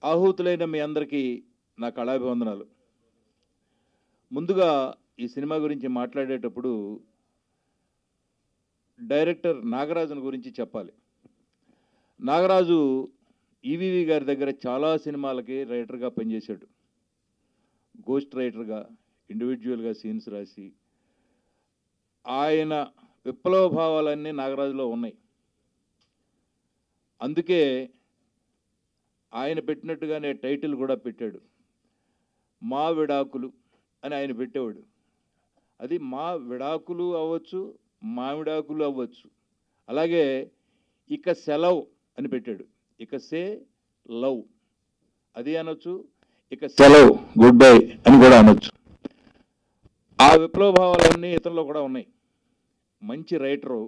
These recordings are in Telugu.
ఆహూతులైన మీ అందరికీ నా కళాభివందనాలు ముందుగా ఈ సినిమా గురించి మాట్లాడేటప్పుడు డైరెక్టర్ నాగరాజుని గురించి చెప్పాలి నాగరాజు ఈవీవి గారి దగ్గర చాలా సినిమాలకి రైటర్గా పనిచేశాడు గోస్ట్ రైటర్గా ఇండివిజువల్గా సీన్స్ రాసి ఆయన విప్లవ భావాలన్నీ నాగరాజులో ఉన్నాయి అందుకే ఆయన పెట్టినట్టుగానే టైటిల్ కూడా పెట్టాడు మా విడాకులు అని ఆయన పెట్టేవాడు అది మా విడాకులు అవ్వచ్చు మామిడాకులు అవ్వచ్చు అలాగే ఇక సెలవ్ అని పెట్టాడు ఇక సే లవ్ అది అనొచ్చు ఇక సెలవ్ గుడ్ బై అని కూడా అనొచ్చు ఆ విప్లవ భావాలన్నీ ఇతరులో కూడా ఉన్నాయి మంచి రైటరు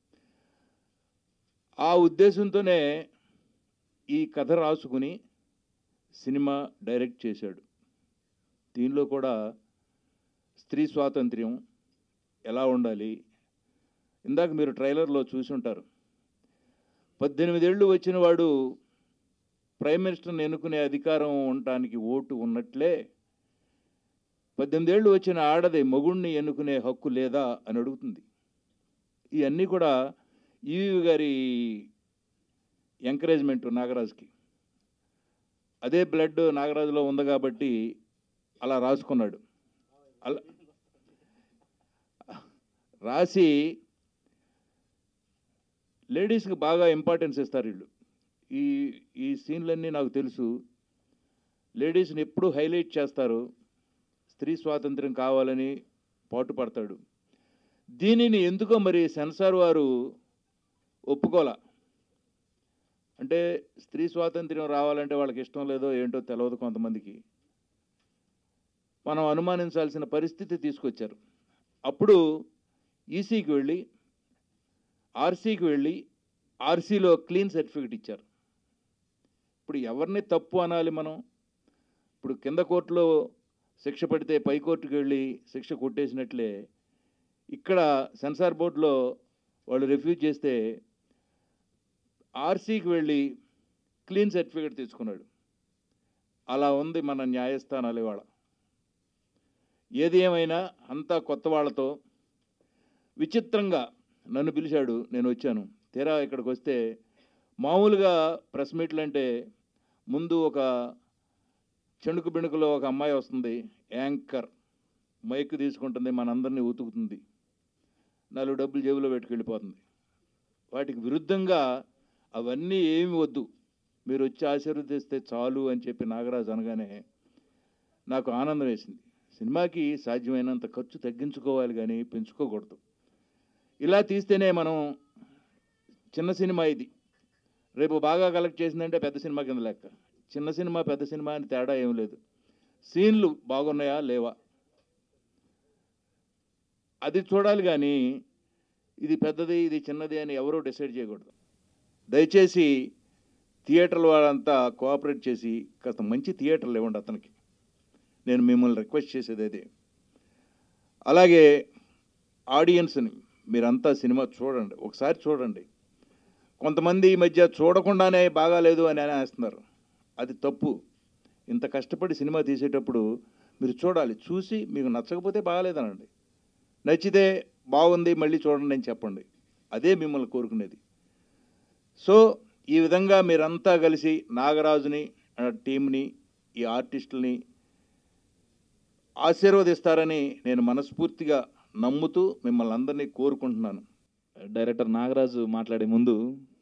ఆ ఉద్దేశంతోనే ఈ కథ రాసుకుని సినిమా డైరెక్ట్ చేశాడు దీనిలో కూడా స్త్రీ స్వాతంత్ర్యం ఎలా ఉండాలి ఇందాక మీరు ట్రైలర్లో చూసి ఉంటారు పద్దెనిమిదేళ్ళు వచ్చిన వాడు ప్రైమ్ మినిస్టర్ని ఎన్నుకునే అధికారం ఉండటానికి ఓటు ఉన్నట్లే పద్దెనిమిదేళ్ళు వచ్చిన ఆడది మొగుణ్ణి ఎన్నుకునే హక్కు లేదా అని అడుగుతుంది ఇవన్నీ కూడా ఈవి గారి ఎంకరేజ్మెంట్ నాగరాజుకి అదే బ్లడ్ నాగరాజులో ఉంది కాబట్టి అలా రాసుకున్నాడు అలా రాసి లేడీస్కి బాగా ఇంపార్టెన్స్ ఇస్తారు వీళ్ళు ఈ ఈ సీన్లన్నీ నాకు తెలుసు లేడీస్ని ఎప్పుడు హైలైట్ చేస్తారు స్త్రీ స్వాతంత్ర్యం కావాలని పాటుపడతాడు దీనిని ఎందుకో మరి సెన్సార్ వారు ఒప్పుకోలా అంటే స్త్రీ స్వాతంత్ర్యం రావాలంటే వాళ్ళకి ఇష్టం లేదో ఏంటో తెలియదు కొంతమందికి మనం అనుమానించాల్సిన పరిస్థితి తీసుకొచ్చారు అప్పుడు ఈసీకి వెళ్ళి ఆర్సీకి వెళ్ళి ఆర్సీలో క్లీన్ సర్టిఫికెట్ ఇచ్చారు ఇప్పుడు ఎవరిని తప్పు అనాలి మనం ఇప్పుడు కింద కోర్టులో శిక్ష పడితే పై కోర్టుకి వెళ్ళి శిక్ష కొట్టేసినట్లే ఇక్కడ సెన్సార్ బోర్డులో వాళ్ళు రిఫ్యూజ్ చేస్తే ఆర్సీకి వెళ్ళి క్లీన్ సర్టిఫికేట్ తెచ్చుకున్నాడు అలా ఉంది మన న్యాయస్థానాలు ఇవాళ ఏది ఏమైనా అంతా కొత్త వాళ్ళతో విచిత్రంగా నన్ను పిలిచాడు నేను వచ్చాను తీరా ఇక్కడికి వస్తే మామూలుగా ప్రెస్ మీట్లు అంటే ముందు ఒక చెణుకు బిణుకులో ఒక అమ్మాయి వస్తుంది యాంకర్ మైక్ తీసుకుంటుంది మనందరినీ ఉతుకుతుంది నాలుగు డబ్బులు జేబులో పెట్టుకెళ్ళిపోతుంది వాటికి విరుద్ధంగా అవన్నీ ఏమి వద్దు మీరు వచ్చి ఆశీర్వదిస్తే చాలు అని చెప్పి నాగరాజు అనగానే నాకు ఆనందం వేసింది సినిమాకి సాధ్యమైనంత ఖర్చు తగ్గించుకోవాలి కానీ పెంచుకోకూడదు ఇలా తీస్తేనే మనం చిన్న సినిమా ఇది రేపు బాగా కలెక్ట్ చేసిందంటే పెద్ద సినిమా కింద లెక్క చిన్న సినిమా పెద్ద సినిమా అని తేడా ఏం లేదు సీన్లు బాగున్నాయా లేవా అది చూడాలి కానీ ఇది పెద్దది ఇది చిన్నది అని ఎవరూ డిసైడ్ చేయకూడదు దయచేసి థియేటర్ల వాళ్ళంతా కోఆపరేట్ చేసి కాస్త మంచి థియేటర్లు ఇవ్వండి అతనికి నేను మిమ్మల్ని రిక్వెస్ట్ చేసేది అదే అలాగే ఆడియన్స్ని మీరంతా సినిమా చూడండి ఒకసారి చూడండి కొంతమంది ఈ మధ్య చూడకుండానే బాగాలేదు అని అనేస్తున్నారు అది తప్పు ఇంత కష్టపడి సినిమా తీసేటప్పుడు మీరు చూడాలి చూసి మీకు నచ్చకపోతే బాగాలేదనండి నచ్చితే బాగుంది మళ్ళీ చూడండి అని చెప్పండి అదే మిమ్మల్ని కోరుకునేది సో ఈ విధంగా మీరంతా కలిసి నాగరాజుని ఆ టీంని ఈ ఆర్టిస్టుల్ని ఆశీర్వదిస్తారని నేను మనస్ఫూర్తిగా నమ్ముతూ మిమ్మల్ని అందరినీ కోరుకుంటున్నాను డైరెక్టర్ నాగరాజు మాట్లాడే ముందు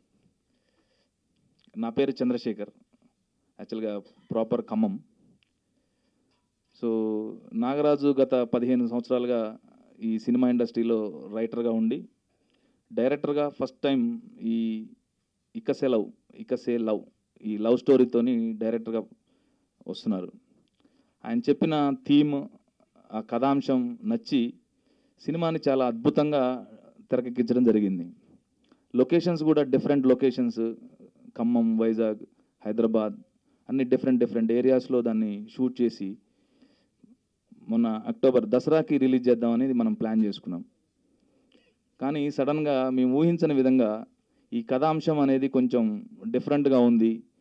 నా పేరు చంద్రశేఖర్ యాక్చువల్గా ప్రాపర్ ఖమ్మం సో నాగరాజు గత పదిహేను సంవత్సరాలుగా ఈ సినిమా ఇండస్ట్రీలో రైటర్గా ఉండి డైరెక్టర్గా ఫస్ట్ టైం ఈ ఇకసే లవ్ ఇకసే లవ్ ఈ లవ్ స్టోరీతోని డైరెక్టర్గా వస్తున్నారు ఆయన చెప్పిన థీమ్ ఆ కథాంశం నచ్చి సినిమాని చాలా అద్భుతంగా తెరకెక్కించడం జరిగింది లొకేషన్స్ కూడా డిఫరెంట్ లొకేషన్స్ ఖమ్మం వైజాగ్ హైదరాబాద్ అన్ని డిఫరెంట్ డిఫరెంట్ ఏరియాస్లో దాన్ని షూట్ చేసి మొన్న అక్టోబర్ దసరాకి రిలీజ్ చేద్దాం అనేది మనం ప్లాన్ చేసుకున్నాం కానీ సడన్గా మేము ఊహించని విధంగా ఈ కథాంశం అనేది కొంచెం డిఫరెంట్గా ఉంది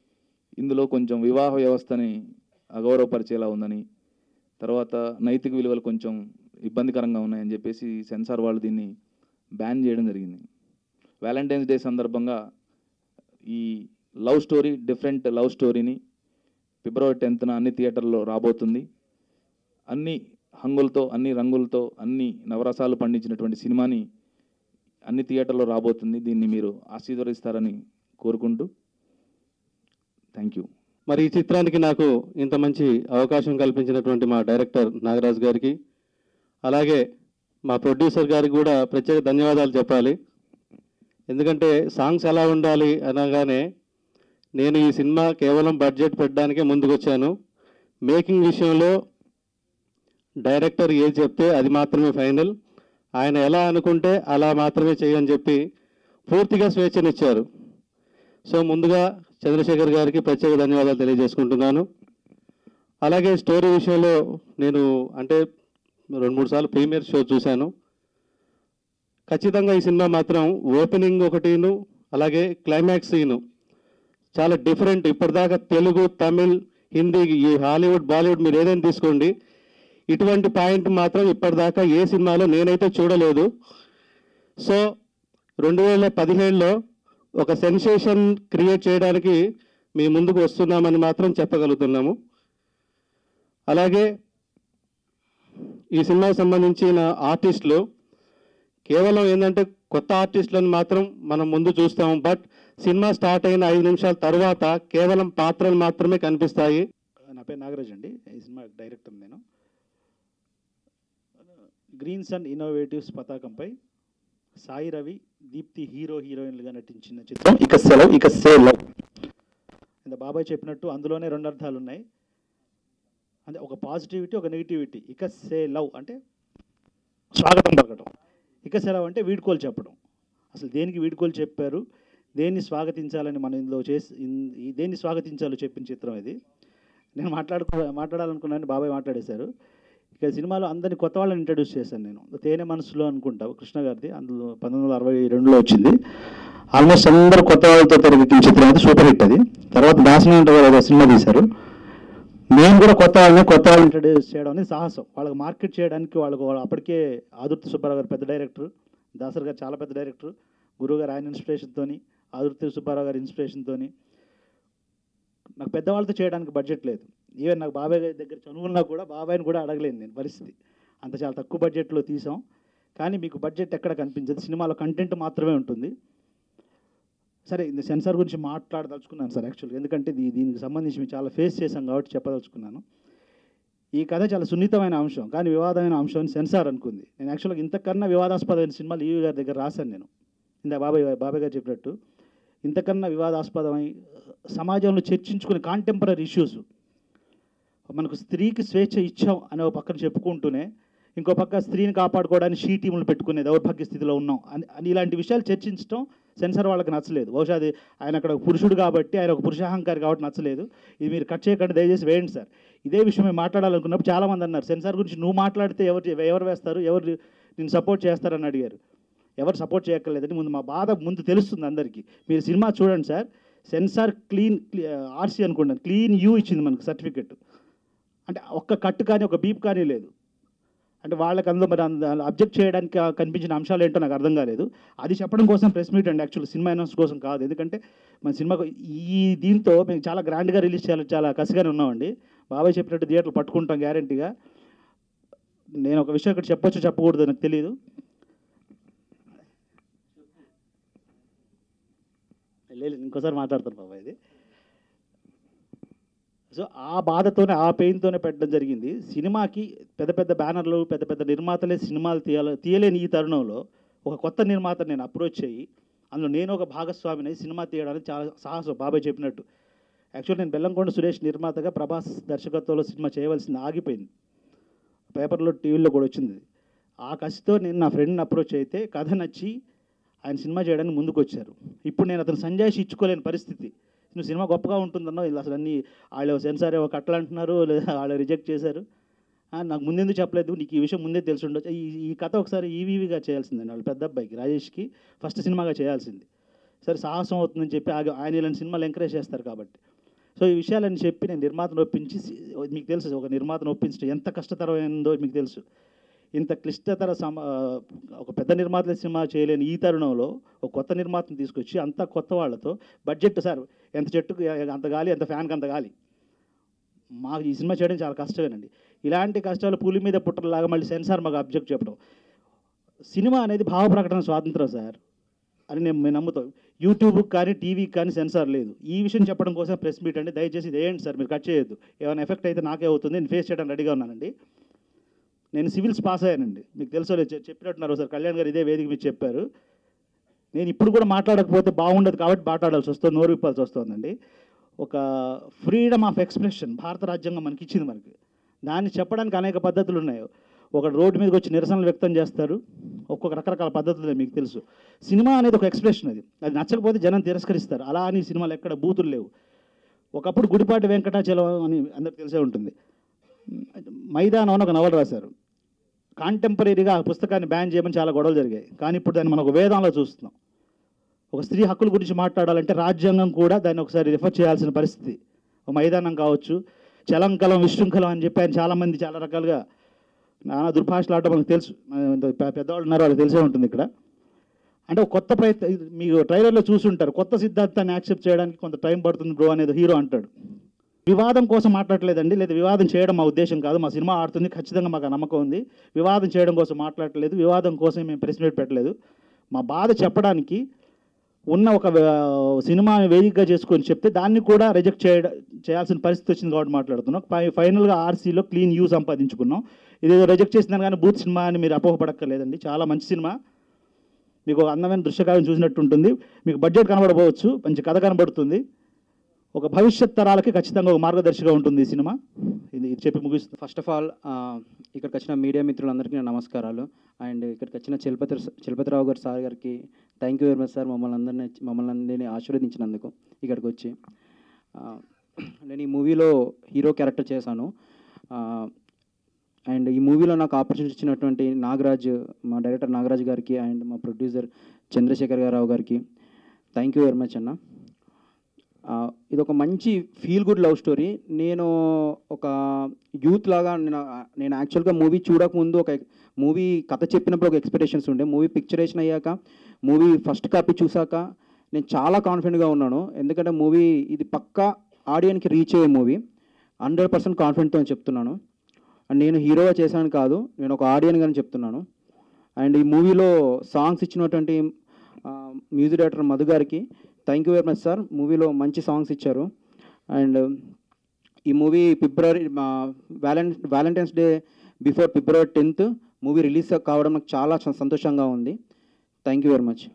ఇందులో కొంచెం వివాహ వ్యవస్థని అగౌరవపరిచేలా ఉందని తర్వాత నైతిక విలువలు కొంచెం ఇబ్బందికరంగా ఉన్నాయని చెప్పేసి సెన్సార్ వాళ్ళు దీన్ని బ్యాన్ చేయడం జరిగింది వ్యాలంటైన్స్ డే సందర్భంగా ఈ లవ్ స్టోరీ డిఫరెంట్ లవ్ స్టోరీని ఫిబ్రవరి టెన్త్న అన్ని థియేటర్లో రాబోతుంది అన్ని హంగులతో అన్ని రంగులతో అన్ని నవరసాలు పండించినటువంటి సినిమాని అన్ని థియేటర్లో రాబోతుంది దీన్ని మీరు ఆశీర్వదిస్తారని కోరుకుంటూ థ్యాంక్ యూ మరి ఈ చిత్రానికి నాకు ఇంత మంచి అవకాశం కల్పించినటువంటి మా డైరెక్టర్ నాగరాజ్ గారికి అలాగే మా ప్రొడ్యూసర్ గారికి కూడా ప్రత్యేక ధన్యవాదాలు చెప్పాలి ఎందుకంటే సాంగ్స్ ఎలా ఉండాలి అనగానే నేను ఈ సినిమా కేవలం బడ్జెట్ పెట్టడానికే ముందుకొచ్చాను మేకింగ్ విషయంలో డైరెక్టర్ ఏది చెప్తే అది మాత్రమే ఫైనల్ ఆయన ఎలా అనుకుంటే అలా మాత్రమే చేయని చెప్పి పూర్తిగా స్వేచ్ఛనిచ్చారు సో ముందుగా చంద్రశేఖర్ గారికి ప్రత్యేక ధన్యవాదాలు తెలియజేసుకుంటున్నాను అలాగే స్టోరీ విషయంలో నేను అంటే రెండు మూడు సార్లు ప్రీమియర్ షో చూశాను ఖచ్చితంగా ఈ సినిమా మాత్రం ఓపెనింగ్ ఒకటిను అలాగే క్లైమాక్స్ సీను చాలా డిఫరెంట్ ఇప్పటిదాకా తెలుగు తమిళ్ హిందీ ఈ హాలీవుడ్ బాలీవుడ్ మీరు ఏదైనా తీసుకోండి ఇటువంటి పాయింట్ మాత్రం ఇప్పటిదాకా ఏ సినిమాలో నేనైతే చూడలేదు సో రెండు వేల పదిహేడులో ఒక సెన్సేషన్ క్రియేట్ చేయడానికి మీ ముందుకు వస్తున్నామని మాత్రం చెప్పగలుగుతున్నాము అలాగే ఈ సినిమాకి సంబంధించిన ఆర్టిస్టులు కేవలం ఏంటంటే కొత్త ఆర్టిస్టులను మాత్రం మనం ముందు చూస్తాము బట్ సినిమా స్టార్ట్ అయిన ఐదు నిమిషాల తర్వాత కేవలం పాత్రలు మాత్రమే కనిపిస్తాయి నా పేరు నాగరాజ్ అండి ఈ సినిమా డైరెక్టర్ నేను గ్రీన్స్ అండ్ ఇన్నోవేటివ్స్ పతాకంపై సాయి రవి దీప్తి హీరో హీరోయిన్లుగా నటించిన చిత్రం ఇక సెలవు ఇక సేల్ ఇంత బాబాయ్ చెప్పినట్టు అందులోనే రెండు అర్థాలు ఉన్నాయి అంటే ఒక పాజిటివిటీ ఒక నెగిటివిటీ ఇక సే లవ్ అంటే స్వాగతం పలకటం ఇక సెలవు అంటే వీడ్కోలు చెప్పడం అసలు దేనికి వీడ్కోలు చెప్పారు దేన్ని స్వాగతించాలని మనం ఇందులో చేసి ఇన్- ఈ దేన్ని స్వాగతించాలో చెప్పిన చిత్రం ఇది నేను మాట్లాడుకో మాట్లాడాలనుకున్నాను బాబాయ్ మాట్లాడేశారు ఇక సినిమాలో అందరిని కొత్త వాళ్ళని ఇంట్రడ్యూస్ చేశాను నేను తేనె మనసులో అనుకుంటా కృష్ణ గారిది అందులో పంతొమ్మిది వందల అరవై రెండులో వచ్చింది ఆల్మోస్ట్ అందరూ కొత్త వాళ్ళతో తెరకెక్కిన చిత్రం అయితే సూపర్ హిట్ అది తర్వాత దాసన గారు ఏదో సినిమా తీశారు నేను కూడా కొత్త వాళ్ళని కొత్త వాళ్ళని ఇంట్రడ్యూస్ చేయడం అనేది సాహసం వాళ్ళకి మార్కెట్ చేయడానికి వాళ్ళకు వాళ్ళు అప్పటికే ఆదుర్తి సుబ్బారావు గారు పెద్ద డైరెక్టర్ దాసర్ గారు చాలా పెద్ద డైరెక్టర్ గురువు గారు ఆయన ఇన్స్పిరేషన్తోని ఆదుర్తి సుబ్బారావు గారి ఇన్స్పిరేషన్తోని నాకు పెద్దవాళ్ళతో చేయడానికి బడ్జెట్ లేదు ఈవెన్ నాకు బాబాయ్ గారి దగ్గర చదువున్నా కూడా బాబాయ్ని కూడా అడగలేను నేను పరిస్థితి అంత చాలా తక్కువ బడ్జెట్లో తీసాం కానీ మీకు బడ్జెట్ ఎక్కడ కనిపించదు సినిమాలో కంటెంట్ మాత్రమే ఉంటుంది సరే ఇది సెన్సార్ గురించి మాట్లాడదలుచుకున్నాను సార్ యాక్చువల్గా ఎందుకంటే దీ దీనికి సంబంధించి మేము చాలా ఫేస్ చేశాం కాబట్టి చెప్పదలుచుకున్నాను ఈ కథ చాలా సున్నితమైన అంశం కానీ వివాదమైన అంశం అని సెన్సార్ అనుకుంది నేను యాక్చువల్గా ఇంతకన్నా వివాదాస్పదమైన సినిమాలు ఈవీ గారి దగ్గర రాశాను నేను ఇందా బాబాయ్ బాబాయ్ గారు చెప్పినట్టు ఇంతకన్నా వివాదాస్పదమై సమాజంలో చర్చించుకునే కాంటెంపరీ ఇష్యూస్ మనకు స్త్రీకి స్వేచ్ఛ ఇచ్చాం అనే ఒక పక్కన చెప్పుకుంటూనే ఇంకో పక్క స్త్రీని కాపాడుకోవడానికి షీ టీములు పెట్టుకునే దౌర్భాగ్య స్థితిలో ఉన్నాం అని అని ఇలాంటి విషయాలు చర్చించడం సెన్సార్ వాళ్ళకి నచ్చలేదు బహుశా అది ఆయన అక్కడ ఒక పురుషుడు కాబట్టి ఆయన ఒక పురుషాహంకారి కాబట్టి నచ్చలేదు ఇది మీరు కట్ చేయకండి దయచేసి వేయండి సార్ ఇదే విషయం మేము మాట్లాడాలనుకున్నప్పుడు చాలామంది అన్నారు సెన్సార్ గురించి నువ్వు మాట్లాడితే ఎవరు ఎవరు వేస్తారు ఎవరు నేను సపోర్ట్ చేస్తారని అడిగారు ఎవరు సపోర్ట్ చేయక్కర్లేదని ముందు మా బాధ ముందు తెలుస్తుంది అందరికీ మీరు సినిమా చూడండి సార్ సెన్సార్ క్లీన్ ఆర్సీ అనుకుంటాను క్లీన్ యూ ఇచ్చింది మనకు సర్టిఫికెట్ అంటే ఒక్క కట్ కానీ ఒక బీప్ కానీ లేదు అంటే వాళ్ళకి అందులో మరి అబ్జెక్ట్ చేయడానికి ఆ కనిపించిన అంశాలు ఏంటో నాకు అర్థం కాలేదు అది చెప్పడం కోసం ప్రెస్ మీట్ అండి యాక్చువల్ సినిమా అనౌన్స్ కోసం కాదు ఎందుకంటే మన సినిమాకు ఈ దీంతో మేము చాలా గ్రాండ్గా రిలీజ్ చేయాలి చాలా కసిగానే ఉన్నామండి బాబాయ్ చెప్పినట్టు థియేటర్లు పట్టుకుంటాం గ్యారంటీగా నేను ఒక విషయం ఇక్కడ చెప్పొచ్చు చెప్పకూడదు నాకు తెలియదు లేదు ఇంకోసారి మాట్లాడతాను బాబాయ్ ఇది సో ఆ బాధతోనే ఆ పెయిన్తోనే పెట్టడం జరిగింది సినిమాకి పెద్ద పెద్ద బ్యానర్లు పెద్ద పెద్ద నిర్మాతలే సినిమాలు తీయాల తీయలేని ఈ తరుణంలో ఒక కొత్త నిర్మాత నేను అప్రోచ్ అయ్యి అందులో నేను ఒక భాగస్వామిని సినిమా తీయడానికి చాలా సాహసం బాబాయ్ చెప్పినట్టు యాక్చువల్ నేను బెల్లంకొండ సురేష్ నిర్మాతగా ప్రభాస్ దర్శకత్వంలో సినిమా చేయవలసింది ఆగిపోయింది పేపర్లో టీవీలో కూడా వచ్చింది ఆ కసితో నేను నా ఫ్రెండ్ని అప్రోచ్ అయితే కథ నచ్చి ఆయన సినిమా చేయడానికి ముందుకు వచ్చారు ఇప్పుడు నేను అతను సంజాయిషి ఇచ్చుకోలేని పరిస్థితి నువ్వు సినిమా గొప్పగా ఉంటుందన్నో ఇలా అసలు అన్ని వాళ్ళు సెన్సార్ ఏవో కట్టలు అంటున్నారు లేదా వాళ్ళు రిజెక్ట్ చేశారు ఆ, నాకు ముందెందుకు చెప్పలేదు నీకు ఈ విషయం ముందే తెలిసి ఉండొచ్చు ఈ ఈ కథ ఒకసారి ఈవీవీగా చేయాల్సిందండి వాళ్ళ పెద్ద అబ్బాయికి రాజేష్కి ఫస్ట్ సినిమాగా చేయాల్సింది సరే సాహసం అవుతుందని చెప్పి ఆగ- ఆయన ఇలాంటి సినిమాలు ఎంకరేజ్ చేస్తారు కాబట్టి సో ఈ విషయాలని చెప్పి నేను నిర్మాతను ఒప్పించి మీకు తెలుసు ఒక నిర్మాతను ఒప్పించడం ఎంత కష్టతరమైందో మీకు తెలుసు ఇంత క్లిష్టతర సమ ఒక పెద్ద నిర్మాతల సినిమా చేయలేని ఈ తరుణంలో ఒక కొత్త నిర్మాతను తీసుకొచ్చి అంత కొత్త వాళ్ళతో బడ్జెట్ సార్ ఎంత చెట్టుకు అంత గాలి ఎంత ఫ్యాన్కి అంత గాలి మాకు ఈ సినిమా చేయడం చాలా కష్టమేనండి ఇలాంటి కష్టాలు పులి మీద పుట్టలాగా మళ్ళీ సెన్సార్ మాకు అబ్జెక్ట్ చెప్పడం సినిమా అనేది భావ ప్రకటన స్వాతంత్రం సార్ అని నేను మేము నమ్ముతాం యూట్యూబ్కి కానీ టీవీకి కానీ సెన్సార్ లేదు ఈ విషయం చెప్పడం కోసం ప్రెస్ మీట్ అండి దయచేసి ఇది వేయండి సార్ మీరు కట్ చేయొద్దు ఏమైనా ఎఫెక్ట్ అయితే నాకే అవుతుంది నేను ఫేస్ చేయడానికి రెడీగా ఉన్నానండి నేను సివిల్స్ పాస్ అయ్యానండి మీకు తెలుసో లేదు చె- చెప్పినట్టున్నారు సార్ కళ్యాణ్ గారు ఇదే వేదిక మీరు చెప్పారు నేను ఇప్పుడు కూడా మాట్లాడకపోతే బాగుండదు కాబట్టి మాట్లాడాల్సి వస్తుంది నోరు విప్పాల్సి వస్తుందండి ఒక ఫ్రీడమ్ ఆఫ్ ఎక్స్ప్రెషన్ భారత రాజ్యాంగం మనకి ఇచ్చింది మనకి దాన్ని చెప్పడానికి అనేక పద్ధతులు ఉన్నాయి ఒక రోడ్డు మీదకి వచ్చి నిరసనలు వ్యక్తం చేస్తారు ఒక్కొక్క రకరకాల పద్ధతులు ఉన్నాయి, మీకు తెలుసు సినిమా అనేది ఒక ఎక్స్ప్రెషన్ అది అది నచ్చకపోతే జనం తిరస్కరిస్తారు అలా అని సినిమాలు ఎక్కడ బూతులు లేవు ఒకప్పుడు గుడిపాటి వెంకటాచలం అని అందరికి తెలిసే ఉంటుంది మైదానం అని ఒక నవల రాశారు కాంటెంపరీగా ఆ పుస్తకాన్ని బ్యాన్ చేయమని చాలా గొడవలు జరిగాయి కానీ ఇప్పుడు దాన్ని మనం ఒక వేదంలో చూస్తున్నాం ఒక స్త్రీ హక్కుల గురించి మాట్లాడాలంటే రాజ్యాంగం కూడా దాన్ని ఒకసారి రిఫర్ చేయాల్సిన పరిస్థితి ఒక మైదానం కావచ్చు చలంకలం విశృంఖలం అని చెప్పి ఆయన చాలామంది చాలా రకాలుగా నానా దుర్భాషలు ఆడటం మనకు తెలుసు మన పె- పెద్దవాళ్ళు ఉన్నారు వాళ్ళకి తెలిసే ఉంటుంది ఇక్కడ అంటే ఒక కొత్త ప్రయత్నం ఇది మీకు ట్రైలర్లో చూసుంటారు కొత్త సిద్ధాంతాన్ని యాక్సెప్ట్ చేయడానికి కొంత టైం పడుతుంది బ్రో అనేది హీరో అంటాడు వివాదం కోసం మాట్లాడలేదండి లేదా వివాదం చేయడం మా ఉద్దేశం కాదు మా సినిమా ఆడుతుంది ఖచ్చితంగా మాకు ఆ నమ్మకం ఉంది వివాదం చేయడం కోసం మాట్లాడలేదు వివాదం కోసం మేము ప్రెస్ మీట్ పెట్టలేదు మా బాధ చెప్పడానికి ఉన్న ఒక ఆ, సినిమా వేదికగా చేసుకొని చెప్తే దాన్ని కూడా రిజెక్ట్ చేయడం చేయాల్సిన పరిస్థితి వచ్చింది కాబట్టి మాట్లాడుతున్నాం ఫై- ఫైనల్గా ఆర్సీలో క్లీన్ యూ సంపాదించుకున్నాం ఇదేదో రిజెక్ట్ చేసిందని కానీ బూత్ సినిమా అని మీరు అపోహపడక్కర్లేదండి చాలా మంచి సినిమా మీకు ఒక అందమైన దృశ్యకాలం చూసినట్టు ఉంటుంది మీకు బడ్జెట్ కనబడబోవచ్చు మంచి కథ కనబడుతుంది ఒక భవిష్యత్ తరాలకి ఖచ్చితంగా ఒక మార్గదర్శిగా ఉంటుంది ఈ సినిమా ఇది ఇది చెప్పి ముగిస్తుంది ఫస్ట్ ఆఫ్ ఆల్ ఇక్కడికి వచ్చిన మీడియా మిత్రులందరికీ నా నమస్కారాలు అండ్ ఇక్కడికి వచ్చిన చలపతి చలపతిరావు గారు సార్ గారికి thank you very much sir మమ్మల్ని అందరినీ మమ్మల్ని అందరినీ ఆశీర్వదించినందుకు ఇక్కడికి వచ్చి ఆ, నేను ఈ మూవీలో హీరో క్యారెక్టర్ చేశాను అండ్ ఈ మూవీలో నాకు ఆపర్చునిటీ ఇచ్చినటువంటి నాగరాజ్ మా డైరెక్టర్ నాగరాజ్ గారికి అండ్ మా ప్రొడ్యూసర్ చంద్రశేఖర్ గారావు గారికి థ్యాంక్ యూ వెరీ మచ్ అన్న ఆ, ఇది ఒక మంచి ఫీల్ గుడ్ లవ్ స్టోరీ నేను ఒక యూత్ లాగా నేను నేను యాక్చువల్గా మూవీ చూడకముందు ఒక మూవీ కథ చెప్పినప్పుడు ఒక ఎక్స్పెక్టేషన్స్ ఉండే మూవీ పిక్చరేషన్ అయ్యాక మూవీ ఫస్ట్ కాపీ చూసాక నేను చాలా కాన్ఫిడెంట్గా ఉన్నాను ఎందుకంటే మూవీ ఇది పక్కా ఆడియన్కి రీచ్ అయ్యే మూవీ హండ్రెడ్ పర్సెంట్ కాన్ఫిడెంట్తో చెప్తున్నాను అండ్ నేను హీరోగా చేశాను కాదు నేను ఒక ఆడియన్గా చెప్తున్నాను అండ్ ఈ మూవీలో సాంగ్స్ ఇచ్చినటువంటి మ్యూజిక్ డైరెక్టర్ మధు గారికి thank you very much sir మూవీలో మంచి సాంగ్స్ ఇచ్చారు అండ్ ఈ మూవీ ఫిబ్రవరి వ్యాలెంట్ Valentine's day before February tenth movie release కావడం నాకు చాలా సంతోషంగా ఉంది థ్యాంక్ యూ వెరీ మచ్